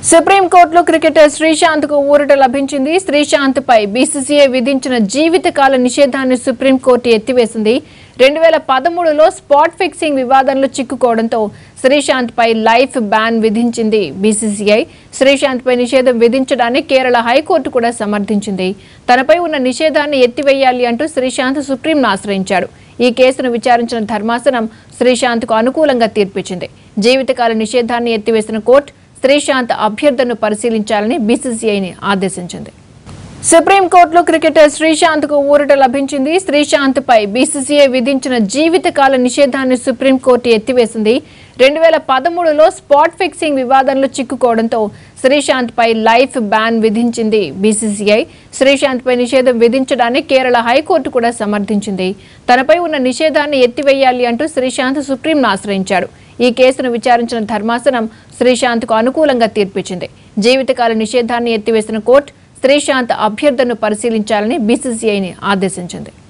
సుప్రీంకోర్టులో క్రికెటర్ శ్రీశాంత్ కు ఊరట లభించింది శ్రీశాంత్ పై బీసీసీఐ విధించిన జీవితకాల నిషేధాన్ని సుప్రీంకోర్టు ఎత్తివేసింది రెండు వేల పదమూడులో స్పాట్ ఫిక్సింగ్ వివాదంలో చిక్కుకోవడంతో శ్రీశాంత్ పై లైఫ్ బ్యాన్ విధించింది బీసీసీఐ శ్రీశాంత్ పై నిషేధం విధించడాన్ని కేరళ హైకోర్టు కూడా సమర్థించింది తనపై ఉన్న నిషేధాన్ని ఎత్తివేయాలి అంటూ శ్రీశాంత్ సుప్రీంను ఆశ్రయించాడు ఈ కేసును విచారించిన ధర్మాసనం శ్రీశాంత్కు అనుకూలంగా తీర్పిచ్చింది జీవితకాల నిషేధాన్ని ఎత్తివేసిన కోర్టు శ్రీశాంత్ అభ్యర్థనను పరిశీలించాలని బీసీసీఐని ఆదేశించింది సుప్రీంకోర్టులో క్రికెటర్ శ్రీశాంత్ కు ఊరట లభించింది శ్రీశాంత్ పై బీసీసీఐ విధించిన జీవితకాల నిషేధాన్ని సుప్రీంకోర్టు ఎత్తివేసింది రెండు వేల పదమూడులో స్పాట్ ఫిక్సింగ్ వివాదంలో చిక్కుకోవడంతో శ్రీశాంత్ పై లైఫ్ బ్యాన్ విధించింది బీసీసీఐ శ్రీశాంత్ పై నిషేధం విధించడాన్ని కేరళ హైకోర్టు కూడా సమర్థించింది తనపై ఉన్న నిషేధాన్ని ఎత్తివేయాలి అంటూ శ్రీశాంత్ సుప్రీంను ఆశ్రయించాడు ఈ కేసును విచారించిన ధర్మాసనం శ్రీశాంత్కు అనుకూలంగా తీర్పిచ్చింది జీవితకాల నిషేధాన్ని ఎత్తివేసిన కోర్టు శ్రీశాంత్ అభ్యర్థనను పరిశీలించాలని బీసీసీఐని ఆదేశించింది